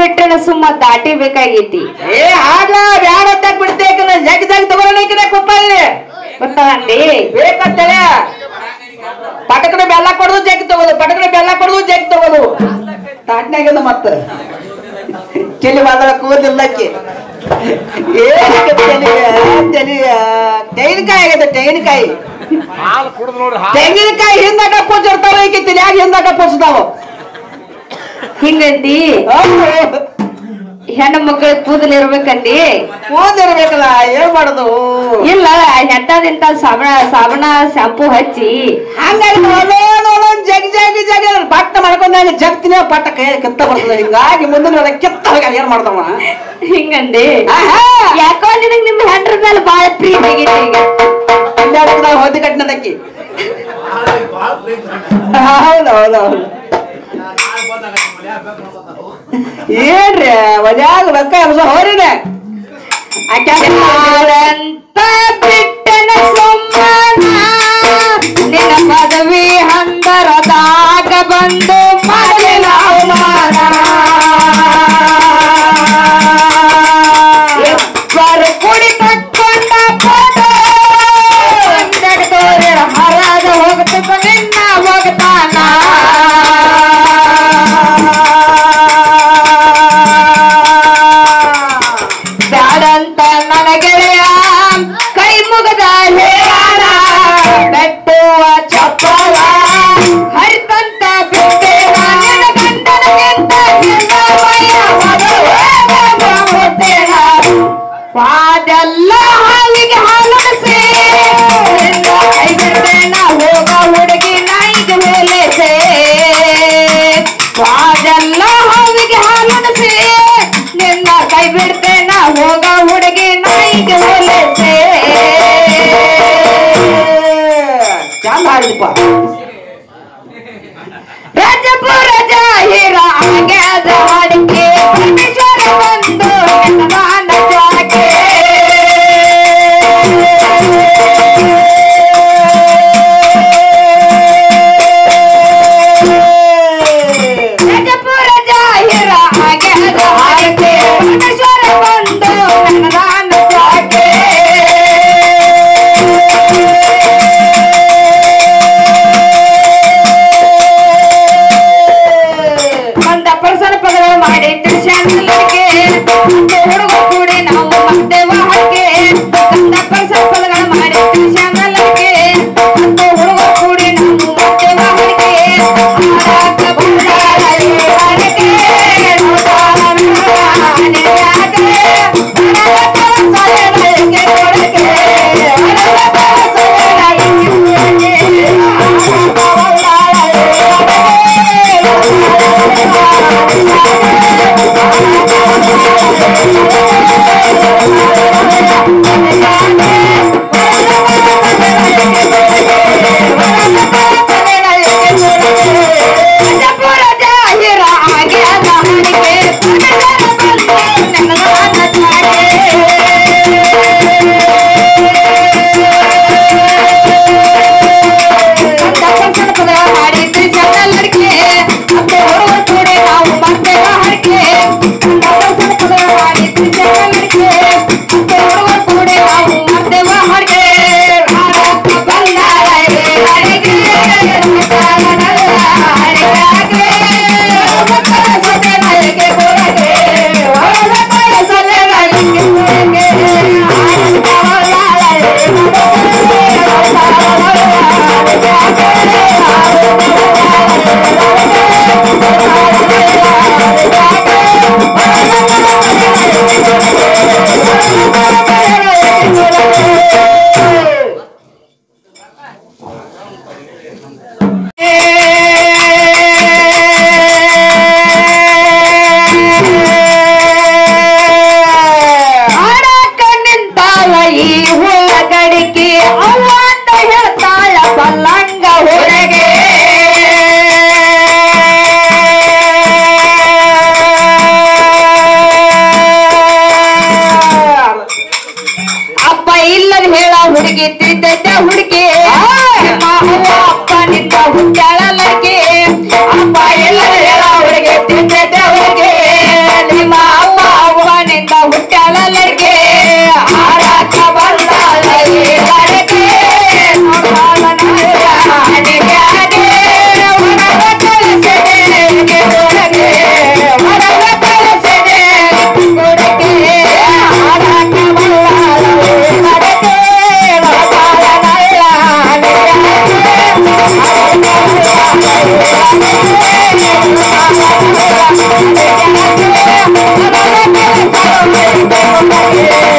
ಬಿಟ್ಟನ ಸುಮ್ಮ ದಾಟಿಬೇಕಾಗೈತಿ ಏ ಆಗ ಬ್ಯಾಡ ಅಂತ ಬಿಡ್ತೇಕ ಜಗ್ ಜಗ್ ತಗೋಣಕಿನ ಕೊಪ್ಪಲ್ಲಿ ಗೊತ್ತಂಡಿ ಬೇಕಂತೇಳಿ ಪಟಕನ ಬೆಲ್ಲ ಕೊಡೋದು ಜಗ್ ತಗೋದು ಪಟಕನ ಬೆಲ್ಲ ಕೊಡೋದು ಜಗ್ ತಗೋದು ತಾಟ್ನಾಗದ ಮತ್ತ ಚೆಲ್ಲಿ ಮಾತಾಡ ಕೂದಿಲ್ಲಕ್ಕೆ ಏನಕ್ಕೆ ತೆಲಿಗ ತೆಲಿಗ ತೆಂಗಿನಕಾಯಿ ಆಗೈತೆ ತೆಂಗಿನಕಾಯಿ ಹಾಲು ಕುಡಿದು ನೋಡ್ರಿ ಹಾಲು ತೆಂಗಿನಕಾಯಿ ಹಿಂದಾಗ ಪೂಜಿರ್ತಾವ ಈಕೆ ತಲಿಯಾಗ ಹಿಂದಾಗ ಪೂಜಿಸ್ತಾವ ಹಿಂಗಂದಿ ಹೆಣ್ಣು ಮಕ್ಕಳ ಕೂದಲು ಇರ್ಬೇಕಂದಿ ಕೂದಿರ್ಬೇಕಲ್ಲ ಏನ್ ಮಾಡೋದು ಇಲ್ಲ ಎಂತದಿಂತ ಸಾಬಣ ಸಾಬಣ ಶಾಂಪೂ ಹಚ್ಚಿ ಹಂಗಾಗಿ ನೋಡೋಣ ಜಗ್ ಜಗ್ ಜಗ್ ಪಟ್ಟ ಮಾಡ್ಕೊಂಡಾಗ ಜಗ್ತಿನ ಪಟ್ಟ ಕೈ ಕೆತ್ತ ಬರ್ತದೆ ಹಿಂಗಾಗಿ ಮುಂದಿನ ಒಳಗೆ ಕೆತ್ತ ಹೋಗಿ ಏನ್ ಮಾಡ್ತಾವ ಹಿಂಗಂದಿ ಆಹಾ ಯಾಕೋ ನಿನಗ್ ನಿಮ್ ಹೆಂಡ್ರ ಮೇಲೆ ಬಾಳ ಪ್ರೀತಿ ಆಗೈತಿ ಈಗ ಕಲ್ಯಾಣದಾಗ ಹೋದಿ ಕಟ್ಟಿನದಕ್ಕಿ ಹೌದು ಹೌದು ಹೌದು ಏನ್ರಿ ಮನ್ಯಾಗ ಬೆಕ್ಕ ಎಬ್ಸ ಹೋರಿನೆ ಯಾರಂತ ಬಿಟ್ಟನ ಸುಮ್ಮನ ನಿನ್ನ ಪದವಿ ಹಂದರದಾಗ ಬಂದು ಮಾಡಲಿಲ್ಲ ಅವಮಾನ ಇಬ್ಬರು ಕುಡಿ ತಕ್ಕೊಂಡ ಫೋಟೋ ಒಂದೆರಡು ತೋರಿರ ಹರಾದ ಹೋಗ್ತದ ನಿನ್ನ ಹೋಗ್ತಾನ ಬ್ಯಾಡಂತ ನನ್ನ ಗೆಳೆಯ ಕೈ ಮುಗದ ಹೇಳ ಬೆಟ್ಟುವ ಚಪ್ಪಲ ಹರಿತಂತ ಬಿಟ್ಟೇನ ನಿನ್ನ ಗಂಡನಗಿಂತ ನಿನ್ನ ಮೈಯ ಮದುವೆನ ವಾದೆಲ್ಲ ಹಾಲಿಗೆ ಹಾಲುಣಿಸಿ ನಿನ್ನ ಕೈ ಬಿಡ್ತೇನ ಹೋಗ ಹುಡುಗಿ ನಾಯಿಗೆ ಹೋಲಿಸೆ ವಾದೆಲ್ಲ ಹಾವಿಗೆ ಹಾಲುಣಿಸಿ ನಿನ್ನ ಕೈ ಬಿಡ್ತೇನ ಹೋಗ ಹುಡುಗಿ ನಾಯಿಗೆ ಹೋಲಿಸೆ ಚಂದ ಹಾಡಿದಪ್ಪ ರಾಜಪುರ ಜಾಹಿರ ಆಗ್ಯಾದ ಹಾಡಿಕೆ ಪರಮೇಶ್ವರ ಬಂದು ನಿನ್ನ ಮಾನ ಜಾಕೆ ರಾಜಪುರ ಜಾಹಿರ ಆಗ್ಯಾದ ಹಾಡಿಕೆ ಪರಮೇಶ್ವರ ಬಂದು ನನ್ನ ಮಾನ ಜಾಕೆ ಒಂದ ಪರ್ಸನ ಪದಗಳು ಮಾಡಿ ತಿಳಿಸ್ಯಾನಲ್ಲರಿಗೆ ಹುಡುಗ ಕೂಡಿ ನಾವು ಮತ್ತೆ ವಾಹಕ್ಕೆ ಒಂದ ಪರ್ಸನ ಪದಗಳು ಮಾಡಿ ತಿಳಿಸ್ಯಾನಲ್ಲರಿಗೆ ಹುಡುಗ ಕೂಡಿ ನಾವು ಮತ್ತೆ ವಾಹಕ್ಕೆ ಆರಾಕ ಬಂದಾಳಲೆ ಹರಕೆ, ನೋಡಾಳನೆ ಯಾಕೆ, ಅರಳಕ ಸಲಹೆಗೆ ಕೊಡಕೆ, ಅರಳಕ ಸಲಹೆಗೆ ಕೊಡಕೆ, ಆರಾಕ ಬಂದಾಳಲೆ ಆಡಕ ನಿಂತಾಳ ಈ ಹುಳ ಗಡಿಕೆ ಅವ್ವ ಅಂತ ಹೇಳ್ತಾಳ ಬಲ್ಲಂಗ ಹೊರಗೆ ಅಪ್ಪ ಇಲ್ಲದ ಹೇಳ ಹುಡುಗಿ ತಿದ್ದೈತೆ ಹುಡುಗಿ ನಿಮ್ಮ ಅವ್ವ ಅಪ್ಪ ನಿಂತ ಹುಟ್ಟಾಳ ಲಡ್ಗೆ ಅಪ್ಪ ಇಲ್ಲದ ಹೇಳ ಹುಡುಗಿ ತಿದ್ದೈತೆ ಹುಡುಗಿ ಕಿತ್ತಾಗಿ